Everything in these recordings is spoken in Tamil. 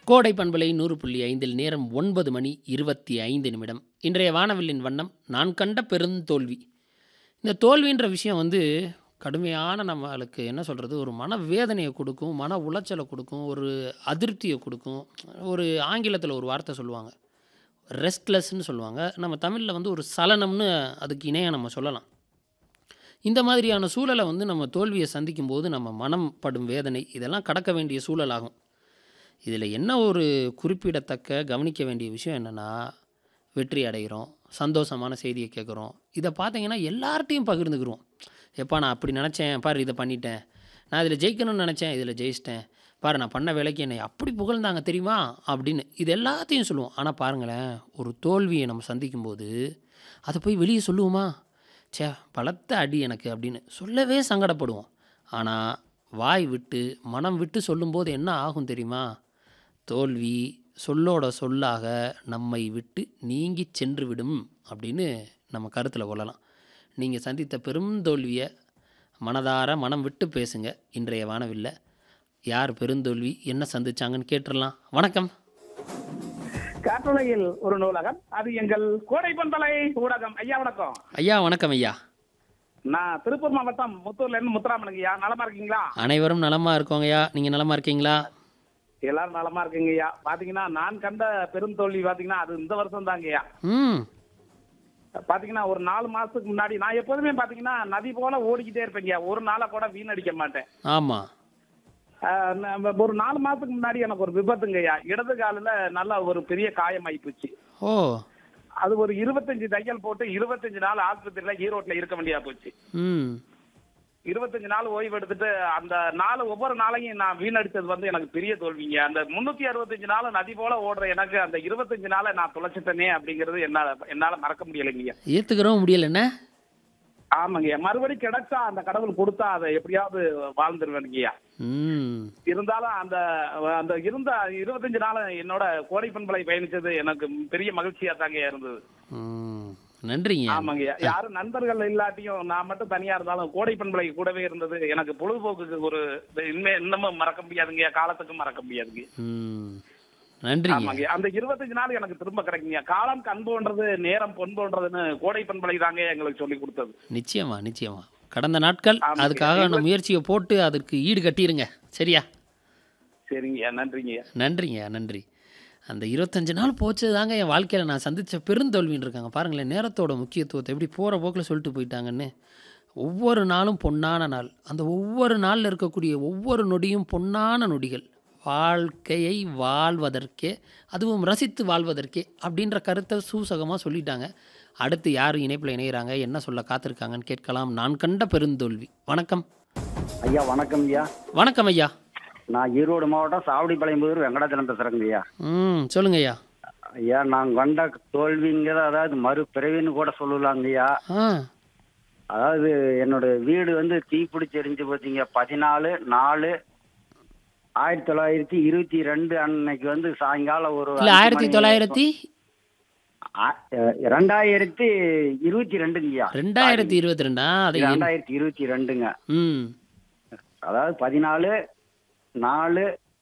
கோடை பண்பலை நூறு புள்ளி ஐந்தில் நேரம் ஒன்பது மணி இருபத்தி ஐந்து நிமிடம் இன்றைய வானவில்லின் வண்ணம் நான் கண்ட பெருந்தோல்வி இந்த தோல்வின்ற விஷயம் வந்து கடுமையான நம்மளுக்கு என்ன சொல்கிறது ஒரு மன வேதனையை கொடுக்கும் மன உளைச்சலை கொடுக்கும் ஒரு அதிருப்தியை கொடுக்கும் ஒரு ஆங்கிலத்தில் ஒரு வார்த்தை சொல்லுவாங்க ரெஸ்ட்லெஸ்ன்னு சொல்லுவாங்க நம்ம தமிழில் வந்து ஒரு சலனம்னு அதுக்கு இணையாக நம்ம சொல்லலாம் இந்த மாதிரியான சூழலை வந்து நம்ம தோல்வியை சந்திக்கும் போது நம்ம மனம் படும் வேதனை இதெல்லாம் கடக்க வேண்டிய சூழலாகும் இதில் என்ன ஒரு குறிப்பிடத்தக்க கவனிக்க வேண்டிய விஷயம் என்னென்னா வெற்றி அடைகிறோம் சந்தோஷமான செய்தியை கேட்குறோம் இதை பார்த்தீங்கன்னா எல்லார்ட்டையும் பகிர்ந்துக்கிறோம் எப்பா நான் அப்படி நினச்சேன் பாரு இதை பண்ணிட்டேன் நான் இதில் ஜெயிக்கணும்னு நினச்சேன் இதில் ஜெயிச்சிட்டேன் பாரு நான் பண்ண வேலைக்கு என்னை அப்படி புகழ்ந்தாங்க தெரியுமா அப்படின்னு இது எல்லாத்தையும் சொல்லுவோம் ஆனால் பாருங்களேன் ஒரு தோல்வியை நம்ம சந்திக்கும்போது அதை போய் வெளியே சொல்லுவோமா ச்சே பலத்த அடி எனக்கு அப்படின்னு சொல்லவே சங்கடப்படுவோம் ஆனால் வாய் விட்டு மனம் விட்டு சொல்லும்போது என்ன ஆகும் தெரியுமா தோல்வி சொல்லோட சொல்லாக நம்மை விட்டு நீங்கி சென்று விடும் அப்படின்னு நம்ம கருத்தில் கொள்ளலாம் நீங்கள் சந்தித்த பெரும் தோல்வியை மனதார மனம் விட்டு பேசுங்க இன்றைய வானவில்லை யார் பெருந்தோல்வி என்ன சந்திச்சாங்கன்னு கேட்டுடலாம் வணக்கம் காட்டுலகில் ஒரு நூலகம் அது எங்கள் கோடை பந்தலை ஊடகம் ஐயா வணக்கம் ஐயா வணக்கம் ஐயா நான் திருப்பூர் மாவட்டம் முத்தூர்ல இருந்து முத்துராமனுங்க ஐயா நலமா இருக்கீங்களா அனைவரும் நலமாக இருக்கோங்கய்யா நீங்கள் நலமாக இருக்கீங்களா எல்லாரும் நலமா இருக்குங்க ஐயா பாத்தீங்கன்னா நான் கண்ட பெருந்தோல்வி பாத்தீங்கன்னா அது இந்த வருஷம் தாங்க ஐயா ம் பாத்தீங்கன்னா ஒரு நாலு மாசத்துக்கு முன்னாடி நான் எப்போதுமே பாத்தீங்கன்னா நதி போல ஓடிக்கிட்டே இருப்பேங்க ஐயா ஒரு நாளை கூட வீணடிக்க மாட்டேன் ஆமாம் ஆஹ் நம்ம ஒரு நாலு மாசத்துக்கு முன்னாடி எனக்கு ஒரு விபத்துங்க ஐயா இடது காலில் நல்லா ஒரு பெரிய காயம் ஆயிப்போச்சு ஓ அது ஒரு இருபத்தஞ்சு தையல் போட்டு இருபத்தஞ்சு நாள் ஆஸ்பத்திரியில ஈரோட்ல இருக்க வேண்டியா போச்சு ம் இருபத்தஞ்சு நாள் ஓய்வு எடுத்துட்டு அந்த நாள் ஒவ்வொரு நாளையும் நான் வீணடிச்சது வந்து எனக்கு பெரிய தோல்விங்க அந்த முன்னூத்தி அறுபத்தஞ்சு நாள் நதி போல ஓடுற எனக்கு அந்த இருபத்தஞ்சு நாளை நான் தொலைச்சிட்டனே அப்படிங்கிறது என்னால என்னால மறக்க முடியலைங்க ஏற்றுக்கிறவும் முடியல என்ன ஆமாங்க மறுபடி கிடைச்சா அந்த கடவுள் கொடுத்தா அதை எப்படியாவது வாழ்ந்துருவேனுங்கய்யா ம் இருந்தாலும் அந்த அந்த இருந்த இருபத்தஞ்சு நாள் என்னோட கோடை பண்பலை பயணிச்சது எனக்கு பெரிய மகிழ்ச்சியா தாங்க இருந்தது ம் நன்றிங்க ஆமாங்கய்யா யாரும் நண்பர்கள் இல்லாட்டியும் நான் மட்டும் தனியா இருந்தாலும் கோடை பண்பலை கூடவே இருந்தது எனக்கு பொழுதுபோக்குக்கு ஒரு இனிமே இன்னமும் மறக்க முடியாதுங்க காலத்துக்கும் மறக்க முடியாதுங்க ம் நன்றிங்க ஆமாங்க அந்த இருபத்தஞ்சு நாள் எனக்கு திரும்ப கிடைக்குங்க காலம் கண்போன்றது நேரம் பொன்போன்றதுன்னு கோடை பண்பலை தாங்க எங்களுக்கு சொல்லி கொடுத்தது நிச்சயமா நிச்சயமா கடந்த நாட்கள் ஆமாங்க. அதுக்காக அந்த முயற்சியை போட்டு அதற்கு ஈடு கட்டிருங்க சரியா சரிங்கய்யா நன்றிங்கய்யா நன்றிங்க நன்றி அந்த இருபத்தஞ்சு நாள் போச்சு தாங்க என் வாழ்க்கையில் நான் சந்தித்த பெருந்தோல்வின்னு இருக்காங்க பாருங்களேன் நேரத்தோட முக்கியத்துவத்தை எப்படி போகிற போக்கில் சொல்லிட்டு போயிட்டாங்கன்னு ஒவ்வொரு நாளும் பொன்னான நாள் அந்த ஒவ்வொரு நாளில் இருக்கக்கூடிய ஒவ்வொரு நொடியும் பொன்னான நொடிகள் வாழ்க்கையை வாழ்வதற்கே அதுவும் ரசித்து வாழ்வதற்கே அப்படின்ற கருத்தை சூசகமாக சொல்லிட்டாங்க அடுத்து யார் இணைப்பில் இணைகிறாங்க என்ன சொல்ல காத்திருக்காங்கன்னு கேட்கலாம் நான் கண்ட பெருந்தோல்வி வணக்கம் ஐயா வணக்கம் ஐயா வணக்கம் ஐயா நான் ஈரோடு மாவட்டம் சாவடிப்பாளையம்புதூர் வெங்கடாச்சலம் பேசுறேங்க ஐயா ம் சொல்லுங்க ஐயா ஐயா நான் கண்ட தோல்விங்கிறத அதாவது மறு பிறவின்னு கூட சொல்லலாங்க ஐயா ஆ அதாவது என்னோட வீடு வந்து தீப்பிடிச்சு எரிஞ்சு போச்சுங்க பதினாலு நாலு ஆயிரத்தி தொள்ளாயிரத்தி இருபத்தி ரெண்டு அன்னைக்கு வந்து சாயங்காலம் ஒரு இல்லை அஞ்சு ஆயிரத்தி மணி- தொள்ளாயிரத்தி ஆ- அஹ், ரெண்டாயிரத்தி இருபத்தி ரெண்டுங்க ஐயா ரெண்டாயிரத்தி இருபத்தி ரெண்டா அது என்- ரெண்டாயிரத்தி இருபத்தி ரெண்டுங்க ம் அதாவது பதினாலு நாலு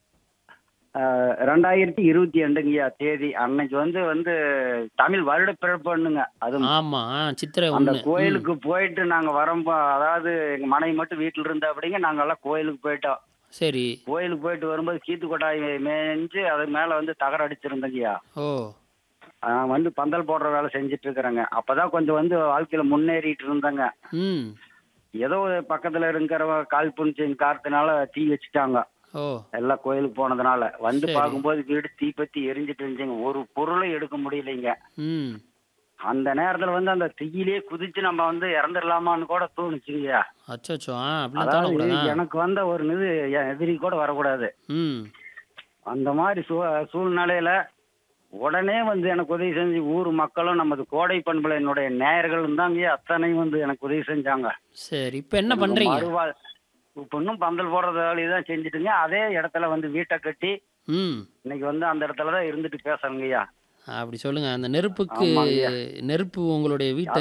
அஹ், ரெண்டாயிரத்தி இருபத்தி ரெண்டுங்கய்யா தேதி அன்னைக்கு வந்து வந்து தமிழ் வருட பிறப்புன்னுங்க அது ஆமா சித்திரை அந்த ஒன்று கோயிலுக்கு போயிட்டு நாங்க வரம்போ அதாவது எங்க மனைவி மட்டும் வீட்டுல இருந்த அப்படிங்க நாங்க எல்லாம் கோயிலுக்கு போயிட்டோம் சரி கோயிலுக்கு போயிட்டு வரும்போது கீத்து கொட்டாய் மேய்ஞ்சு அது மேல வந்து தகர அடிச்சிருந்தங்கய்யா ஓ நான் வந்து பந்தல் போடுற வேலை செஞ்சுட்டு இருக்கிறேங்க அப்பதான் கொஞ்சம் வந்து வாழ்க்கையில முன்னேறிட்டு இருந்தேங்க ம் ஏதோ ஒரு பக்கத்துல இருக்கிற கால் புனிச்சின் காரத்தினால தீ வச்சுட்டாங்க ஓ எல்லாம் கோயிலுக்கு போனதுனால வந்து சரி. பார்க்கும்போது வீடு தீப்பத்தி எரிஞ்சிட்டு இருந்துச்சுங்க ஒரு பொருளும் எடுக்க முடியலைங்க ம் அந்த நேரத்துல வந்து அந்த தீயிலே குதிச்சு நம்ம வந்து இறந்துடலாமான்னு கூட தோணுச்சுங்கய்யா அச்சோச்சோ ஆ அப்படிலாம் அதாவது தோணக்கூடாதா எனக்கு வந்த ஒரு இது என் எதிரி கூட வரக்கூடாது ம் அந்த மாதிரி சூ சூழ்நிலையில உடனே வந்து எனக்கு உதவி செஞ்சு ஊர் மக்களும் நமது கோடை பண்புல என்னுடைய நேயர்களும் தாங்க அத்தனையும் வந்து எனக்கு உதவி செஞ்சாங்க சரி இப்போ என்ன பண்றீங்க மறுவாழ் இப்ப இன்னும் பந்தல் போடுறது வேலையை தான் செஞ்சுட்டுங்க அதே இடத்துல வந்து வீட்டை கட்டி ம் இன்னைக்கு வந்து அந்த இடத்துல தான் இருந்துட்டு பேசுறேங்கய்யா அப்படி சொல்லுங்க அந்த நெருப்புக்கு ஆமாங்கய்யா. நெருப்பு உங்களுடைய வீட்டை